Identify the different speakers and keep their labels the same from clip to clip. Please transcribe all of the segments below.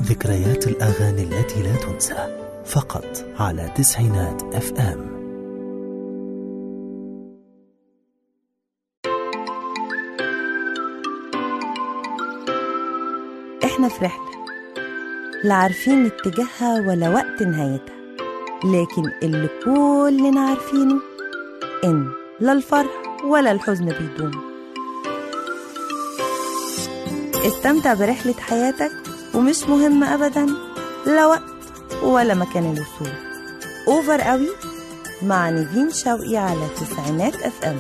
Speaker 1: ذكريات الأغاني التي لا تنسى فقط على تسعينات اف ام
Speaker 2: احنا في رحلة لا عارفين اتجاهها ولا وقت نهايتها لكن اللي كلنا عارفينه ان لا الفرح ولا الحزن بيدوم استمتع برحلة حياتك ومش مهم ابدا لا وقت ولا مكان الوصول اوفر قوي مع نيفين شوقي على تسعينات اف ام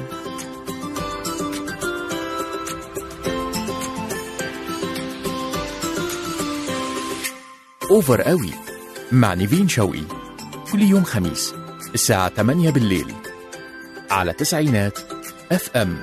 Speaker 3: اوفر قوي مع نيفين شوقي كل يوم خميس الساعة 8 بالليل على تسعينات اف ام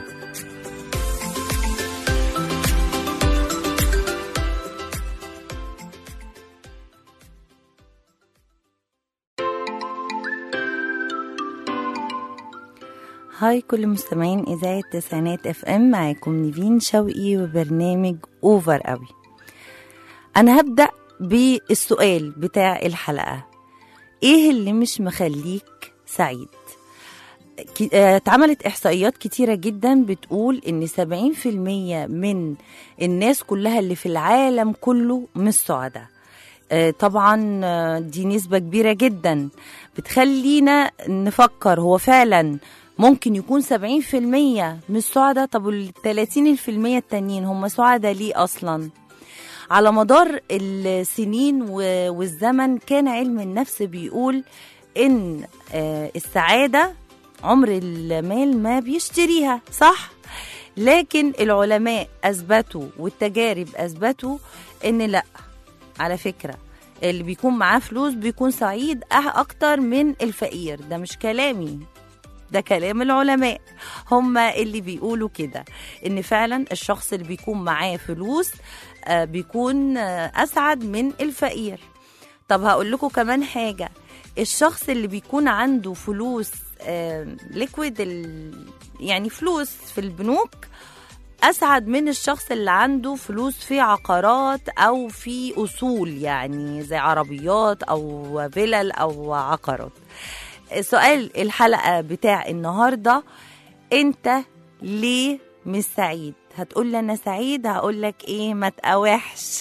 Speaker 2: هاي كل مستمعين إذاعة تسعينات اف ام معاكم نيفين شوقي وبرنامج اوفر قوي أنا هبدأ بالسؤال بتاع الحلقة ايه اللي مش مخليك سعيد ك- آه، اتعملت احصائيات كتيرة جدا بتقول ان 70% من الناس كلها اللي في العالم كله مش سعداء آه، طبعا آه، دي نسبة كبيرة جدا بتخلينا نفكر هو فعلا ممكن يكون 70% مش سعداء طب وال 30% التانيين هم سعداء ليه اصلا على مدار السنين و- والزمن كان علم النفس بيقول ان آه، السعاده عمر المال ما بيشتريها صح لكن العلماء اثبتوا والتجارب اثبتوا ان لا على فكره اللي بيكون معاه فلوس بيكون سعيد أه- اكتر من الفقير ده مش كلامي ده كلام العلماء هم اللي بيقولوا كده ان فعلا الشخص اللي بيكون معاه فلوس آه، بيكون آه، اسعد من الفقير طب هقول لكم كمان حاجه الشخص اللي بيكون عنده فلوس ليكويد يعني فلوس في البنوك اسعد من الشخص اللي عنده فلوس في عقارات او في اصول يعني زي عربيات او فيلل او عقارات سؤال الحلقه بتاع النهارده انت ليه مش سعيد هتقول لي انا سعيد هقول لك ايه ما تقاوحش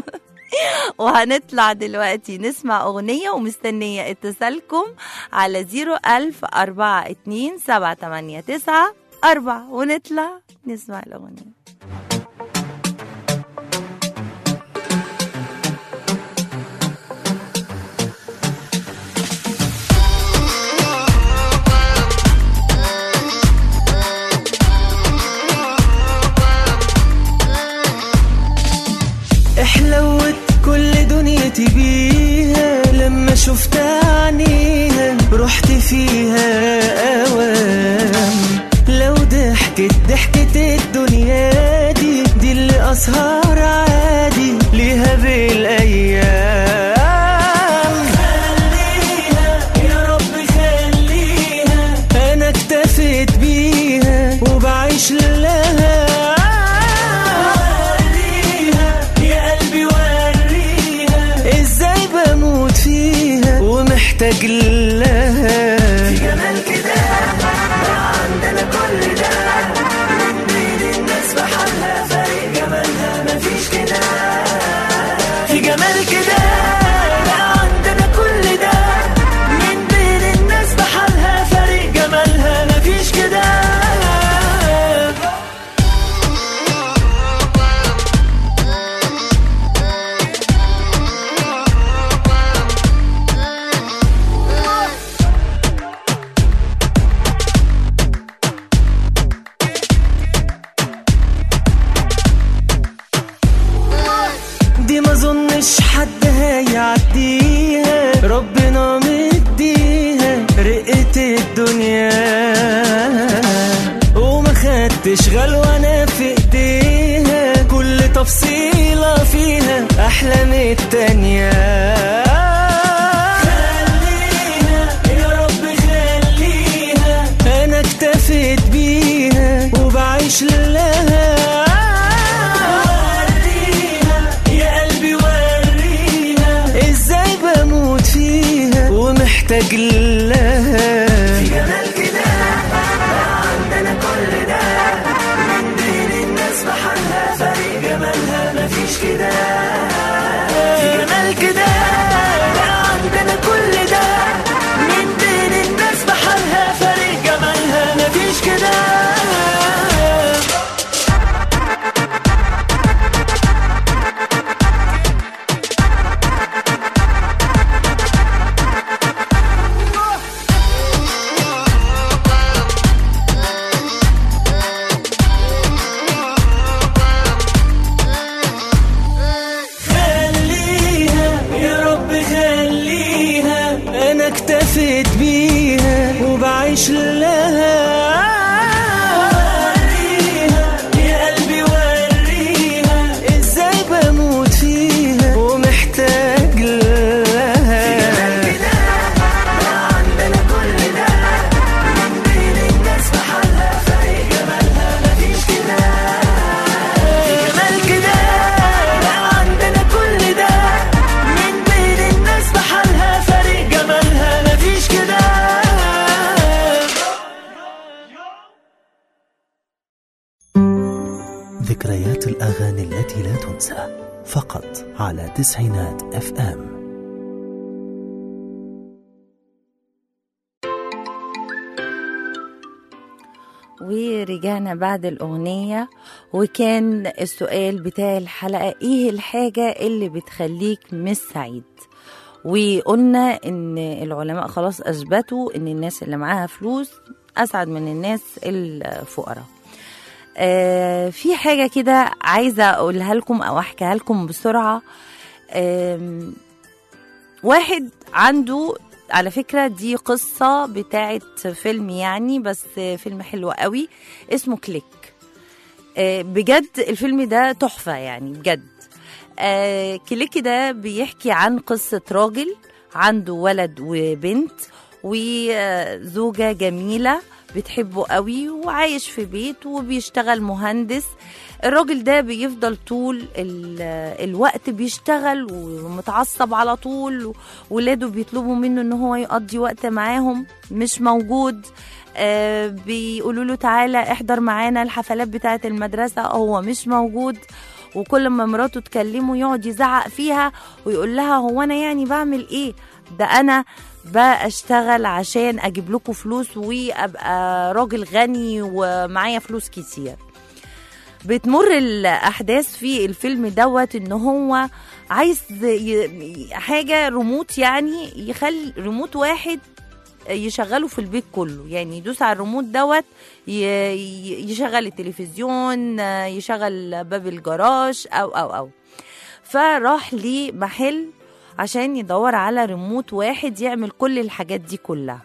Speaker 2: وهنطلع دلوقتي نسمع أغنية ومستنية اتصالكم على 01000 42 789 4 ونطلع نسمع الأغنية
Speaker 4: احلوت كل دنيتي بيها لما شفت عينيها رحت فيها اوام لو ضحكت ضحكة الدنيا دي دي اللي اسهر عادي ليها بالايام خليها يا رب خليها انا اكتفيت بيها وبعيش لها وريها يا قلبي وريها ازاي بموت فيها ومحتاج لها في جمال كده عندنا كل ده من بين الناس بحالها فرق جمالها مفيش كده في جمال كده عندنا كل ده من بين الناس بحالها فرق جمالها مفيش كده دي ما ظنش حد هيعديها ربنا مديها رقة الدنيا وما خدتش غلوانة في ايديها كل تفصيلة فيها احلى من التانية خليها يا رب خليها انا اكتفيت بيها وبعيش لها وريها يا قلبي وريها
Speaker 1: التي لا تنسى فقط على تسعينات اف ام
Speaker 2: ورجعنا بعد الأغنية وكان السؤال بتاع الحلقة إيه الحاجة اللي بتخليك مش سعيد وقلنا إن العلماء خلاص أثبتوا إن الناس اللي معاها فلوس أسعد من الناس الفقراء آه في حاجة كده عايزة أقولها لكم أو أحكيها لكم بسرعة آم، واحد عنده على فكرة دي قصة بتاعت فيلم يعني بس فيلم حلو قوي اسمه كليك آه، بجد الفيلم ده تحفة يعني بجد آه، كليك ده بيحكي عن قصة راجل عنده ولد وبنت وزوجة جميلة بتحبه قوي وعايش في بيت وبيشتغل مهندس الراجل ده بيفضل طول ال- الوقت بيشتغل ومتعصب على طول ولاده بيطلبوا منه ان هو يقضي وقت معاهم مش موجود آه بيقولوا له تعالى احضر معانا الحفلات بتاعه المدرسه هو مش موجود وكل ما مراته تكلمه يقعد يزعق فيها ويقول لها هو انا يعني بعمل ايه ده انا بشتغل عشان اجيب لكم فلوس وابقى راجل غني ومعايا فلوس كتير بتمر الاحداث في الفيلم دوت ان هو عايز ي- حاجه ريموت يعني يخلي ريموت واحد يشغله في البيت كله يعني يدوس على الريموت دوت ي- ي- يشغل التلفزيون يشغل باب الجراج او او او فراح لمحل عشان يدور على ريموت واحد يعمل كل الحاجات دي كلها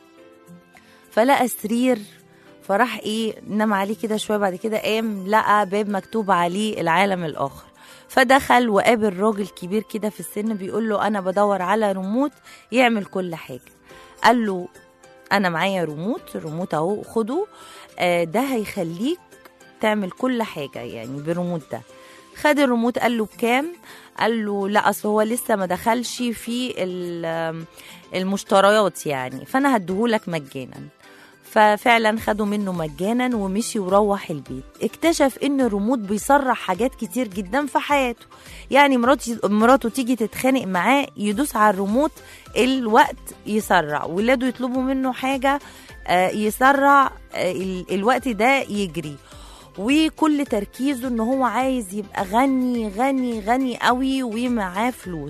Speaker 2: فلقى سرير فراح ايه نام عليه كده شويه بعد كده قام لقى باب مكتوب عليه العالم الاخر فدخل وقابل راجل كبير كده في السن بيقول له انا بدور على ريموت يعمل كل حاجه قال له انا معايا ريموت ريموت اهو خده آه، ده هيخليك تعمل كل حاجه يعني بالريموت ده خد الريموت قال له بكام قال له لا اصل هو لسه ما دخلش في ال- المشتريات يعني فانا هديهولك مجانا ففعلا خدوا منه مجانا ومشي وروح البيت اكتشف ان الريموت بيسرع حاجات كتير جدا في حياته يعني مراته مراته تيجي تتخانق معاه يدوس على الريموت الوقت يسرع ولاده يطلبوا منه حاجه آه، يسرع آه، ال- الوقت ده يجري وكل تركيزه ان هو عايز يبقى غني غني غني قوي ومعاه فلوس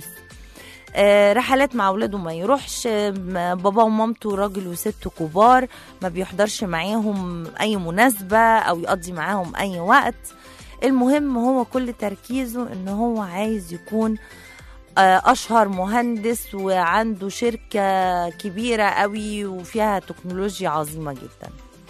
Speaker 2: آه، رحلات مع اولاده ما يروحش آه، م- بابا ومامته راجل وست كبار ما بيحضرش معاهم اي مناسبه او يقضي معاهم اي وقت المهم هو كل تركيزه ان هو عايز يكون آه، اشهر مهندس وعنده شركه كبيره قوي وفيها تكنولوجيا عظيمه جدا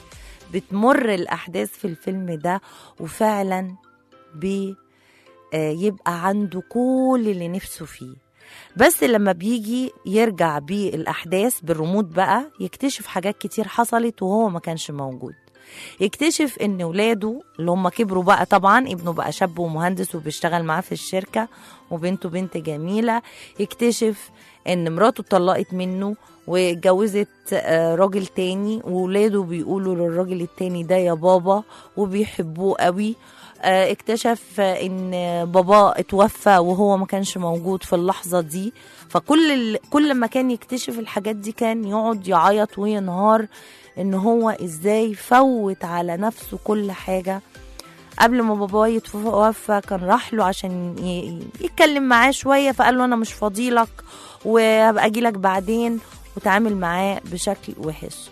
Speaker 2: بتمر الاحداث في الفيلم ده وفعلا بي آه، يبقى عنده كل اللي نفسه فيه بس لما بيجي يرجع بالأحداث بالريموت بقى يكتشف حاجات كتير حصلت وهو ما كانش موجود يكتشف ان ولاده اللي هم كبروا بقى طبعا ابنه بقى شاب ومهندس وبيشتغل معاه في الشركة وبنته بنت جميلة يكتشف ان مراته اتطلقت منه واتجوزت آه، راجل تاني وولاده بيقولوا للراجل التاني ده يا بابا وبيحبوه قوي آه، اكتشف آه، ان باباه اتوفى وهو ما كانش موجود في اللحظة دي فكل ال... كل ما كان يكتشف الحاجات دي كان يقعد يعيط وينهار ان هو ازاي فوت على نفسه كل حاجة قبل ما باباه يتوفى كان راح له عشان ي- يتكلم معاه شوية فقال له انا مش فاضيلك وهبقى اجيلك بعدين وتعامل معاه بشكل وحش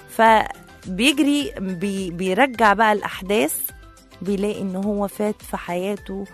Speaker 2: فبيجري بي بيرجع بقى الاحداث بيلاقي ان هو فات في حياته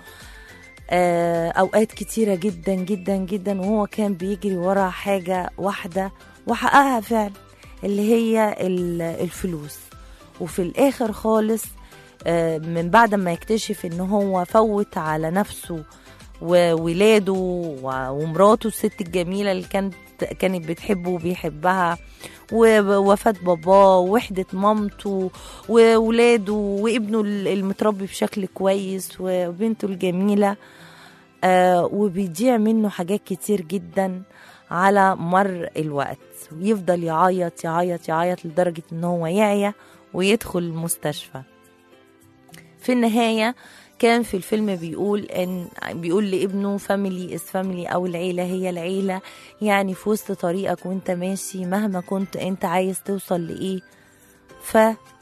Speaker 2: آه، اوقات كتيره جدا جدا جدا وهو كان بيجري ورا حاجه واحده وحققها فعلا اللي هي ال- الفلوس وفي الاخر خالص آه، من بعد ما يكتشف ان هو فوت على نفسه وولاده و- ومراته الست الجميله اللي كانت كانت بتحبه وبيحبها ووفاة باباه ووحدة مامته وولاده وابنه المتربي بشكل كويس وبنته الجميلة آه وبيضيع منه حاجات كتير جدا على مر الوقت ويفضل يعيط يعيط يعيط لدرجة ان هو يعيا ويدخل المستشفى في النهاية كان في الفيلم بيقول ان بيقول لابنه فاميلي از فاميلي او العيله هي العيله يعني في وسط طريقك وانت ماشي مهما كنت انت عايز توصل لايه ف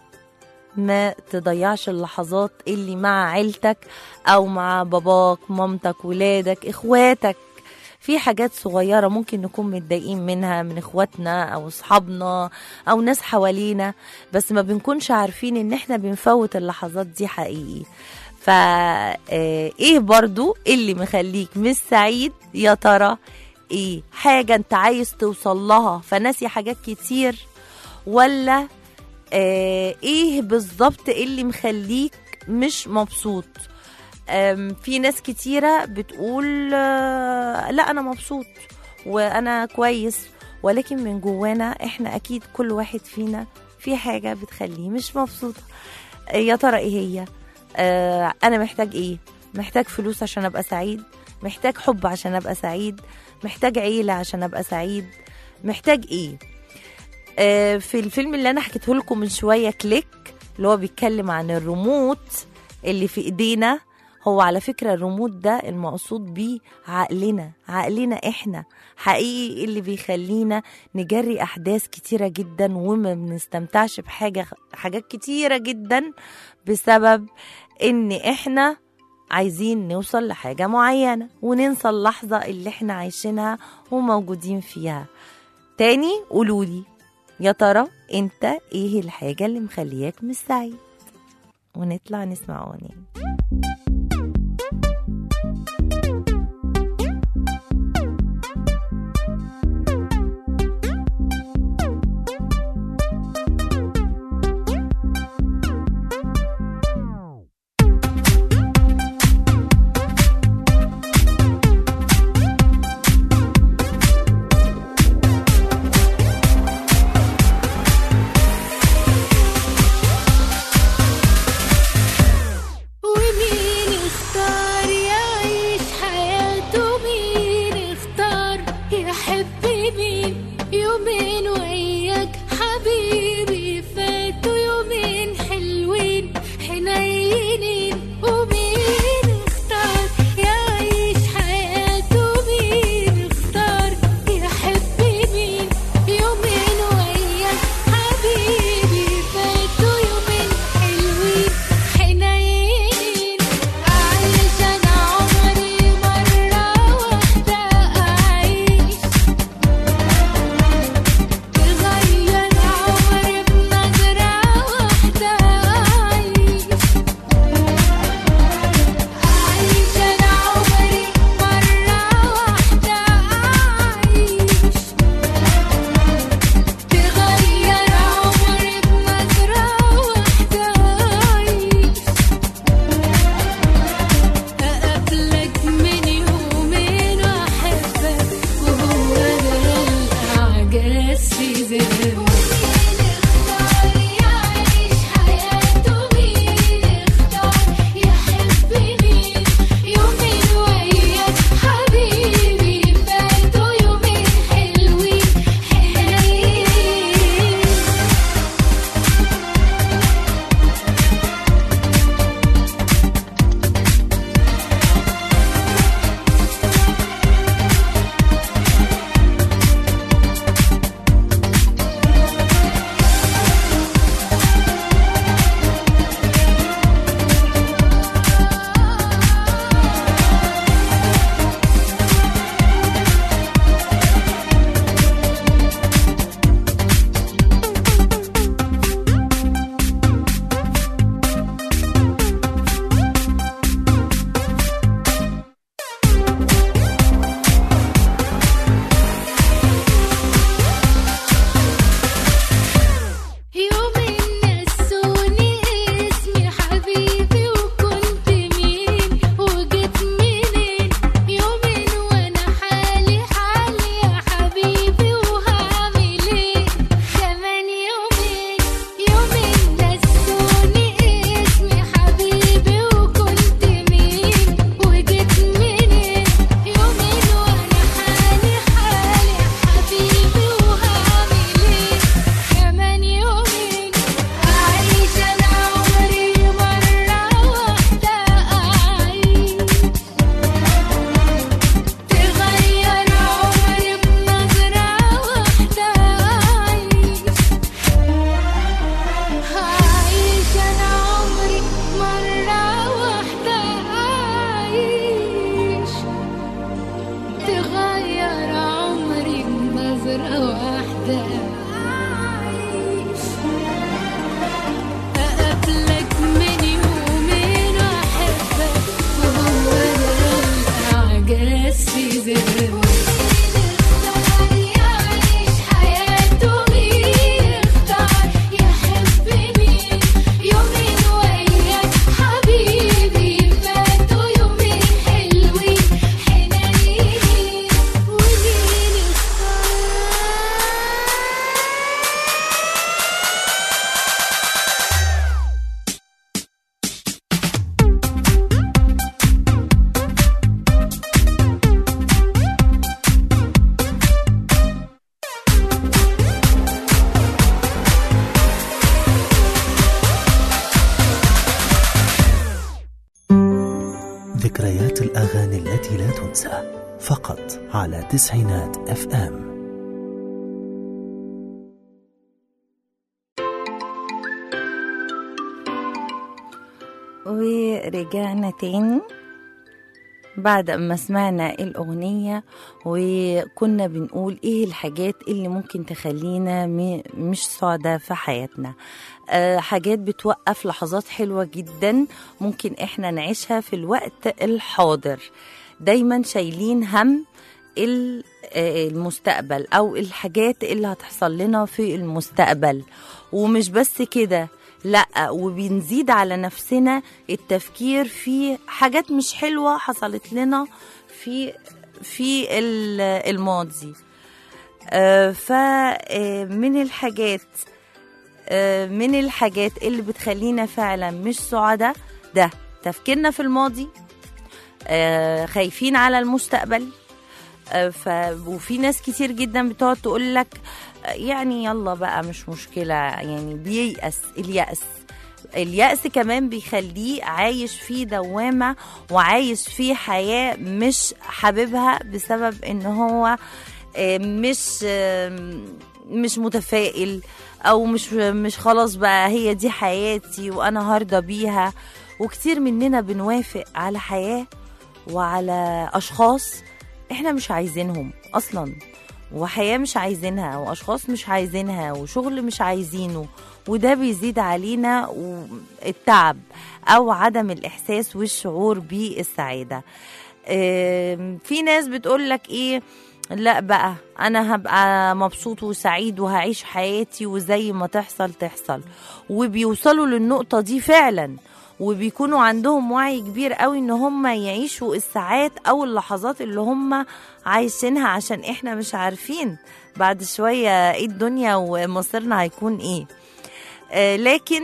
Speaker 2: ما تضيعش اللحظات اللي مع عيلتك او مع باباك مامتك ولادك اخواتك في حاجات صغيرة ممكن نكون متضايقين منها من اخواتنا او اصحابنا او ناس حوالينا بس ما بنكونش عارفين ان احنا بنفوت اللحظات دي حقيقي فا آه، ايه برضو اللي مخليك مش سعيد يا ترى ايه حاجة انت عايز توصل لها فناسي حاجات كتير ولا آه ايه بالظبط اللي مخليك مش مبسوط آم، في ناس كتيرة بتقول آه، لا أنا مبسوط وأنا كويس ولكن من جوانا إحنا أكيد كل واحد فينا في حاجة بتخليه مش مبسوطة آه، يا ترى إيه هي آه، أنا محتاج إيه محتاج فلوس عشان أبقى سعيد محتاج حب عشان أبقى سعيد محتاج عيلة عشان أبقى سعيد محتاج إيه آه، في الفيلم اللي انا حكيته لكم من شويه كليك اللي هو بيتكلم عن الريموت اللي في ايدينا هو على فكره الريموت ده المقصود بيه عقلنا عقلنا احنا حقيقي اللي بيخلينا نجري احداث كتيره جدا وما بنستمتعش بحاجه حاجات كتيره جدا بسبب ان احنا عايزين نوصل لحاجه معينه وننسى اللحظه اللي احنا عايشينها وموجودين فيها تاني قولولي يا ترى انت ايه الحاجة اللي مخلياك مش سعيد ونطلع نسمع اغنية
Speaker 5: Ooh, تغير عمري بنظرة واحدة أقابلك من يومين وأحبك وهو ده الإعجاز في ذهني يعيش حياته مين يختار يحب مين يومين وياك حبيبي فاتوا يومين حلوين حنينين ومين اختار
Speaker 1: ذكريات الأغاني التي لا تنسى فقط على تسعينات اف ام
Speaker 2: ورجعنا تاني بعد ما سمعنا الأغنية وكنا بنقول إيه الحاجات اللي ممكن تخلينا م- مش سعداء في حياتنا أه حاجات بتوقف لحظات حلوة جدا ممكن إحنا نعيشها في الوقت الحاضر دايما شايلين هم ال- آه، المستقبل أو الحاجات اللي هتحصل لنا في المستقبل ومش بس كده لا وبنزيد على نفسنا التفكير في حاجات مش حلوة حصلت لنا في في ال- الماضي آه، فمن الحاجات آه، من الحاجات اللي بتخلينا فعلا مش سعداء ده تفكيرنا في الماضي آه، خايفين على المستقبل آه، ف وفي ناس كتير جدا بتقعد تقول لك آه، يعني يلا بقى مش مشكلة يعني بييأس اليأس اليأس كمان بيخليه عايش في دوامة وعايش في حياة مش حاببها بسبب ان هو آه، مش آه، مش متفائل او مش مش خلاص بقى هي دي حياتي وانا هرضى بيها وكتير مننا بنوافق على حياة وعلى اشخاص احنا مش عايزينهم اصلا وحياة مش عايزينها واشخاص مش عايزينها وشغل مش عايزينه وده بيزيد علينا و- التعب او عدم الاحساس والشعور بالسعادة آم، في ناس بتقول لك ايه لا بقى انا هبقى مبسوط وسعيد وهعيش حياتي وزي ما تحصل تحصل وبيوصلوا للنقطة دي فعلا وبيكونوا عندهم وعي كبير قوي ان هم يعيشوا الساعات او اللحظات اللي هم عايشينها عشان احنا مش عارفين بعد شوية ايه الدنيا ومصيرنا هيكون ايه آه لكن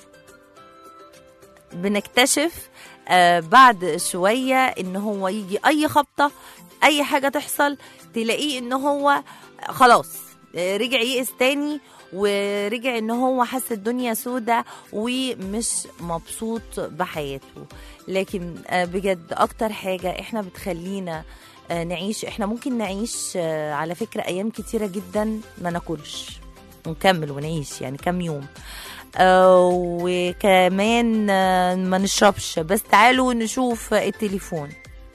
Speaker 2: بنكتشف آه بعد شوية ان هو يجي اي خبطة اي حاجة تحصل تلاقيه ان هو خلاص آه، رجع يئس تاني ورجع ان هو حس الدنيا سودة ومش مبسوط بحياته لكن آه، بجد اكتر حاجة احنا بتخلينا آه، نعيش احنا ممكن نعيش آه، على فكرة ايام كتيرة جدا ما ناكلش ونكمل ونعيش يعني كام يوم آه، وكمان آه، ما نشربش بس تعالوا نشوف التليفون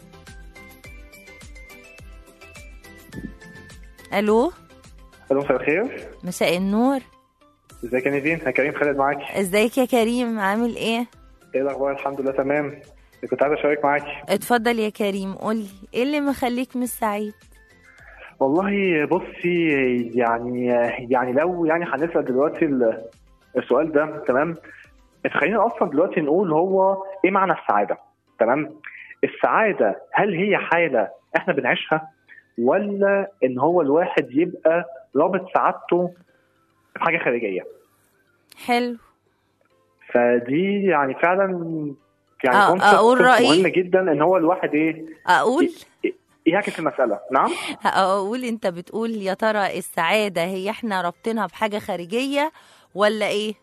Speaker 2: الو
Speaker 6: الو مساء الخير
Speaker 2: مساء النور
Speaker 6: ازيك يا نيفين انا كريم خالد معاكي
Speaker 2: ازيك يا كريم عامل ايه
Speaker 6: ايه الاخبار الحمد لله تمام كنت عايز اشارك معاكي
Speaker 2: اتفضل يا كريم قولي ايه اللي مخليك مش سعيد
Speaker 6: والله بصي يعني يعني لو يعني هنسال دلوقتي ال- السؤال ده تمام خلينا اصلا دلوقتي نقول هو ايه معنى السعاده تمام السعاده هل هي حاله احنا بنعيشها ولا ان هو الواحد يبقى رابط سعادته بحاجه خارجيه
Speaker 2: حلو
Speaker 6: فدي يعني فعلا يعني
Speaker 2: أ-
Speaker 6: concept
Speaker 2: أقول رأيي؟
Speaker 6: مهم جدا ان هو الواحد ايه
Speaker 2: اقول
Speaker 6: يعكس المساله نعم
Speaker 2: اقول انت بتقول يا ترى السعاده هي احنا رابطينها بحاجه خارجيه ولا ايه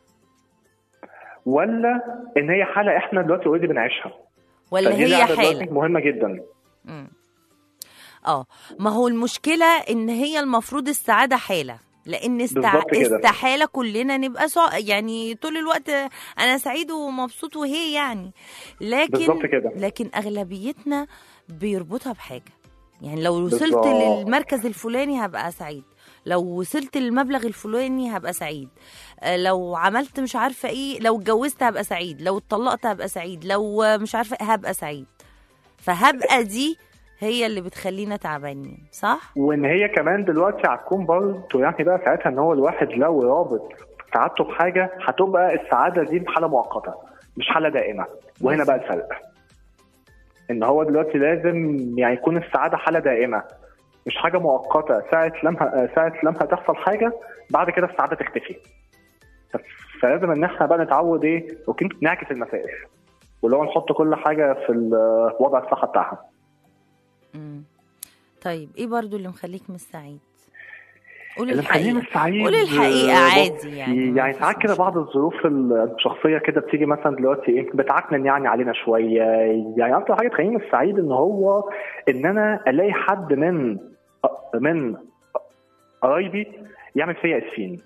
Speaker 6: ولا ان هي حاله احنا دلوقتي اوريدي بنعيشها
Speaker 2: ولا
Speaker 6: فدي
Speaker 2: هي
Speaker 6: قاعدة دلوقتي
Speaker 2: حاله
Speaker 6: مهمه جدا
Speaker 2: مم. اه ما هو المشكله ان هي المفروض السعاده حاله لان استع...
Speaker 6: بالظبط كده.
Speaker 2: استحاله كلنا نبقى سع... يعني طول الوقت انا سعيد ومبسوط وهي يعني لكن
Speaker 6: بالظبط كده.
Speaker 2: لكن اغلبيتنا بيربطها بحاجه يعني لو وصلت
Speaker 6: بالظبط.
Speaker 2: للمركز الفلاني هبقى سعيد لو وصلت للمبلغ الفلاني هبقى سعيد آه، لو عملت مش عارفه ايه لو اتجوزت هبقى سعيد لو اتطلقت هبقى سعيد لو آه، مش عارفه إيه هبقى سعيد فهبقى دي هي اللي بتخلينا تعبانين صح
Speaker 6: وان هي كمان دلوقتي هتكون برضه يعني بقى ساعتها ان هو الواحد لو رابط سعادته بحاجه هتبقى السعاده دي حاله مؤقته مش حاله دائمه وهنا بقى الفرق ان هو دلوقتي لازم يعني يكون السعاده حاله دائمه مش حاجه مؤقته ساعه لما ساعه لما تحصل حاجه بعد كده السعاده تختفي ف- فلازم ان احنا بقى نتعود ايه ممكن نعكس المسائل واللي هو نحط كل حاجه في الوضع الصح بتاعها
Speaker 2: مم. طيب ايه برضو اللي مخليك مش سعيد قول
Speaker 6: اللي مخليني
Speaker 2: الحقيقه
Speaker 6: مش سعيد
Speaker 2: قول الحقيقة
Speaker 6: آه،
Speaker 2: عادي
Speaker 6: بص،
Speaker 2: يعني، ما
Speaker 6: يعني
Speaker 2: فيش
Speaker 6: ساعات كده
Speaker 2: مشكلة.
Speaker 6: بعض الظروف الشخصيه كده بتيجي مثلا دلوقتي ايه بتعكنن يعني علينا شويه يعني اكتر حاجه تخليني مش سعيد ان هو ان انا الاقي حد من من قرايبي يعمل فيا اسفين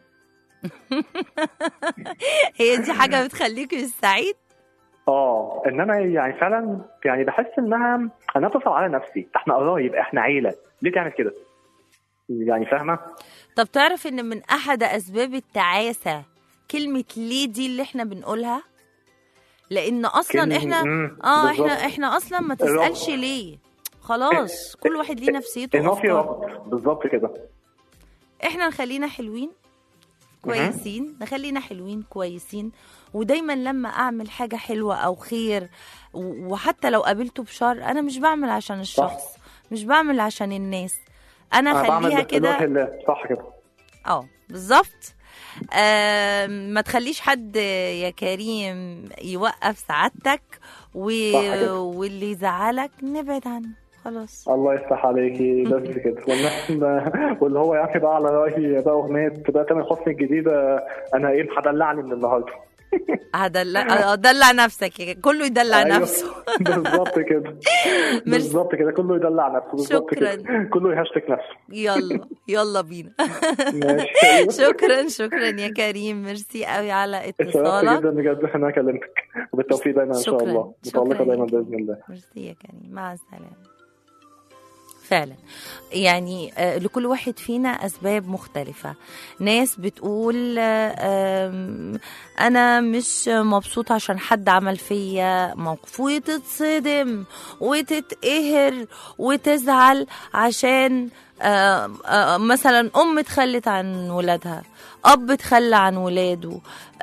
Speaker 2: هي دي حاجه بتخليك مش سعيد
Speaker 6: اه انما يعني فعلا يعني بحس انها انا تصل على نفسي احنا قرايب احنا عيله ليه تعمل كده؟ يعني فاهمه؟
Speaker 2: طب تعرف ان من احد اسباب التعاسه كلمه ليه دي اللي احنا بنقولها لان اصلا
Speaker 6: كلمة-
Speaker 2: احنا
Speaker 6: مم،
Speaker 2: اه
Speaker 6: بالظبط.
Speaker 2: احنا احنا اصلا ما تسالش ليه خلاص كل واحد ليه نفسيته
Speaker 6: ان هو في
Speaker 2: وأفكاره.
Speaker 6: ربط بالظبط كده
Speaker 2: احنا نخلينا حلوين كويسين نخلينا حلوين كويسين ودايما لما اعمل حاجه حلوه او خير و- وحتى لو قابلته بشر انا مش بعمل عشان الشخص مش بعمل عشان الناس انا
Speaker 6: انا بعمل
Speaker 2: خليها
Speaker 6: لوجه
Speaker 2: كده
Speaker 6: الله صح كده
Speaker 2: اه بالظبط آم، ما تخليش حد يا كريم يوقف سعادتك و...
Speaker 6: صح كده.
Speaker 2: واللي يزعلك نبعد عنه خلاص
Speaker 6: الله يفتح عليكي بس كده والناس- واللي هو يعني بقى على رايي بقى اغنيه بقى تامر حسني الجديده انا ايه هدلعني من النهارده
Speaker 2: هدلع آه، دلع نفسك كله يدلع
Speaker 6: أيوة.
Speaker 2: نفسه
Speaker 6: بالظبط كده بالظبط كده كله يدلع نفسه بالظبط
Speaker 2: شكراً.
Speaker 6: كده كله يهشتك نفسه
Speaker 2: يلا يلا بينا
Speaker 6: ماشي أيوة.
Speaker 2: شكرا شكرا يا كريم ميرسي قوي على
Speaker 6: اتشرفت
Speaker 2: اتصالك
Speaker 6: جدا بجد ان انا كلمتك وبالتوفيق دايما ان شاء
Speaker 2: شكراً.
Speaker 6: الله
Speaker 2: شكراً
Speaker 6: متالقه
Speaker 2: يا
Speaker 6: دايما
Speaker 2: كريم.
Speaker 6: باذن الله
Speaker 2: ميرسي يا كريم مع السلامة فعلا يعني آه، لكل واحد فينا أسباب مختلفة ناس بتقول آه، آم، أنا مش مبسوط عشان حد عمل فيا موقف وتتصدم وتتقهر وتزعل عشان آه، آه، مثلا أم تخلت عن ولادها أب تخلى عن ولاده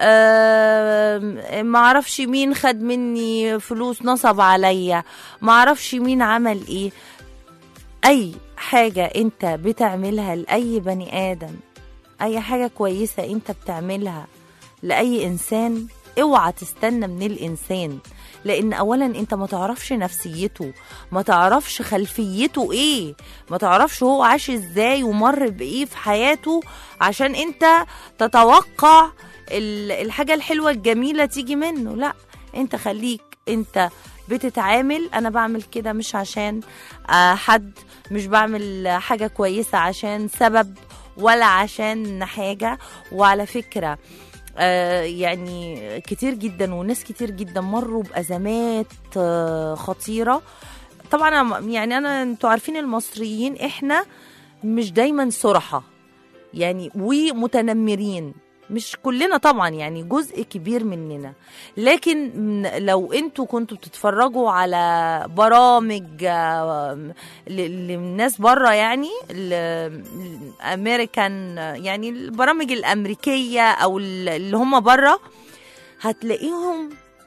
Speaker 2: آم، معرفش مين خد مني فلوس نصب عليا معرفش مين عمل ايه اي حاجة انت بتعملها لأي بني آدم اي حاجة كويسة انت بتعملها لأي انسان اوعى تستنى من الانسان لان اولا انت ما تعرفش نفسيته ما تعرفش خلفيته ايه ما تعرفش هو عاش ازاي ومر بايه في حياته عشان انت تتوقع ال- الحاجة الحلوة الجميلة تيجي منه لا انت خليك انت بتتعامل انا بعمل كده مش عشان آه، حد مش بعمل حاجة كويسة عشان سبب ولا عشان حاجة وعلى فكرة آه، يعني كتير جدا وناس كتير جدا مروا بأزمات آه، خطيرة طبعا أنا- يعني انا انتوا عارفين المصريين احنا مش دايما صرحة يعني ومتنمرين مش كلنا طبعا يعني جزء كبير مننا لكن م- لو انتوا كنتوا بتتفرجوا على برامج آه، ل- للناس بره يعني الامريكان يعني البرامج الامريكيه او ال- اللي هم بره هتلاقيهم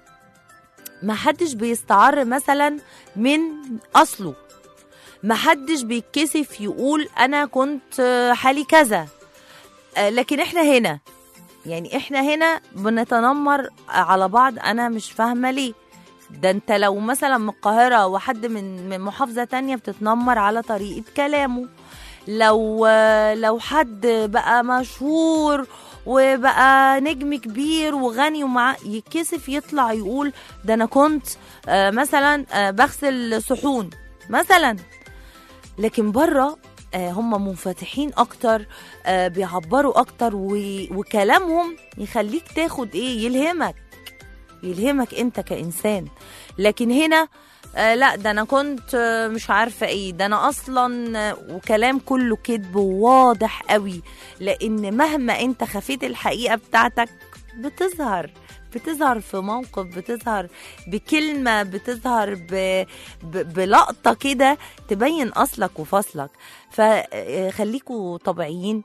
Speaker 2: ما حدش بيستعر مثلا من اصله ما حدش بيتكسف يقول انا كنت آه، حالي كذا آه، لكن احنا هنا يعني احنا هنا بنتنمر على بعض انا مش فاهمه ليه ده انت لو مثلا من القاهره وحد من من محافظه تانية بتتنمر على طريقه كلامه لو لو حد بقى مشهور وبقى نجم كبير وغني ومع يتكسف يطلع يقول ده انا كنت آه، مثلا آه، بغسل صحون مثلا لكن بره آه، هم منفتحين اكتر آه، بيعبروا اكتر و- وكلامهم يخليك تاخد ايه يلهمك يلهمك انت كانسان لكن هنا آه لا ده انا كنت آه مش عارفه ايه ده انا اصلا آه وكلام كله كذب وواضح قوي لان مهما انت خفيت الحقيقه بتاعتك بتظهر بتظهر في موقف بتظهر بكلمة بتظهر ب... ب... بلقطة كده تبين أصلك وفصلك فخليكوا طبيعيين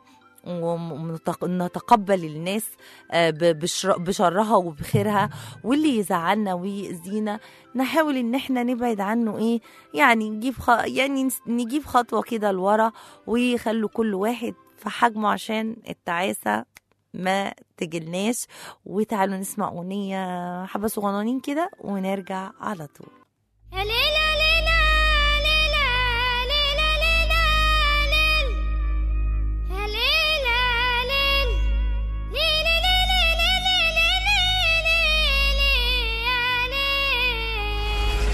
Speaker 2: ونتقبل الناس آه، ب- بشر- بشرها وبخيرها واللي يزعلنا ويأذينا نحاول ان احنا نبعد عنه ايه يعني نجيب خ... يعني نس- نجيب خطوة كده لورا ويخلوا كل واحد في حجمه عشان التعاسة ما تجلناش وتعالوا نسمع أغنية حبة صغنانين كده ونرجع على طول
Speaker 5: يا ليلى ليلى ليلى ليلى ليلى ليل يا ليلى ليل ليلى ليلى ليلى ليلى يا ليل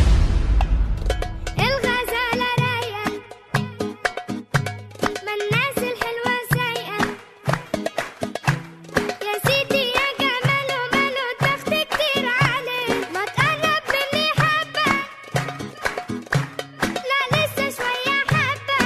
Speaker 5: الغزالة رايقة ما الناس الحلوة سايقة يا سيدي يا جماله ماله تخت كتير عليه ما تقرب مني حبة لا لسه شوية حبة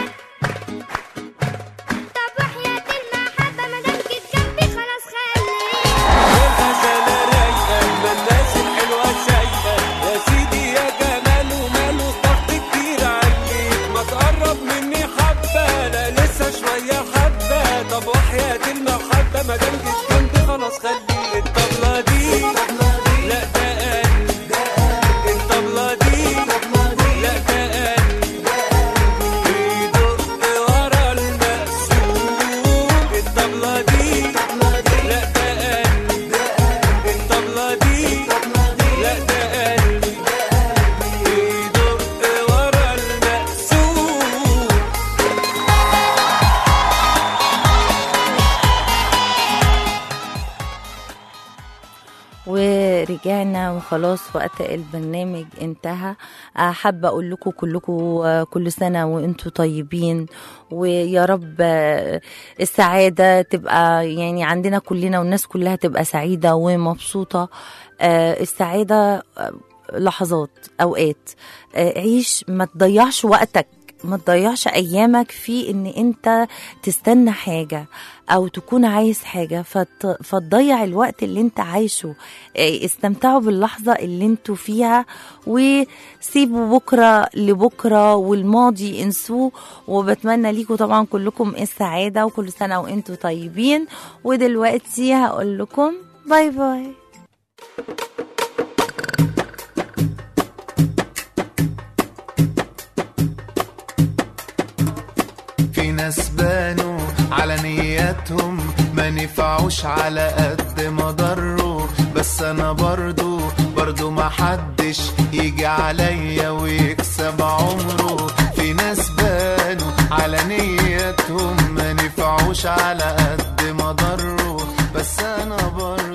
Speaker 5: طب وحياة المحبة مادام جيت جنبي خلاص خليك
Speaker 4: الغزالة رايقة ما الناس الحلوة سايقة يا سيدي يا جمال وماله ضغط كتير عليك ما تقرب مني حبة لا لسه شوية حبة طب وحياة المحبة ما دام جيت جنبي خلاص خليك الطبلة دي لا ده قلبي الطبلة دي لا ده قلبي بيدق ورا المقسوم الطبلة دي لا ده قلبي الطبلة دي لا ده قلبي بيدق ورا المقسوم
Speaker 2: ورجعنا وخلاص وقت البرنامج انتهى آه، حابة أقول لكم كلكم آه، كل سنة وانتم طيبين ويا رب آه، السعادة تبقى يعني عندنا كلنا والناس كلها تبقى سعيدة ومبسوطة آه، السعادة آه، لحظات أوقات آه، عيش ما تضيعش وقتك ما تضيعش ايامك في ان انت تستنى حاجه او تكون عايز حاجه فت... فتضيع الوقت اللي انت عايشه إيه، استمتعوا باللحظه اللي انتوا فيها وسيبوا بكره لبكره والماضي انسوه وبتمنى ليكم طبعا كلكم السعاده وكل سنه وانتوا طيبين ودلوقتي هقول لكم باي باي
Speaker 7: في ناس بانوا على نياتهم ما نفعوش على قد ما ضروا بس انا برضو برضو ما حدش يجي عليا ويكسب عمره في ناس بانوا على نياتهم ما نفعوش على قد ما ضروا بس انا برضو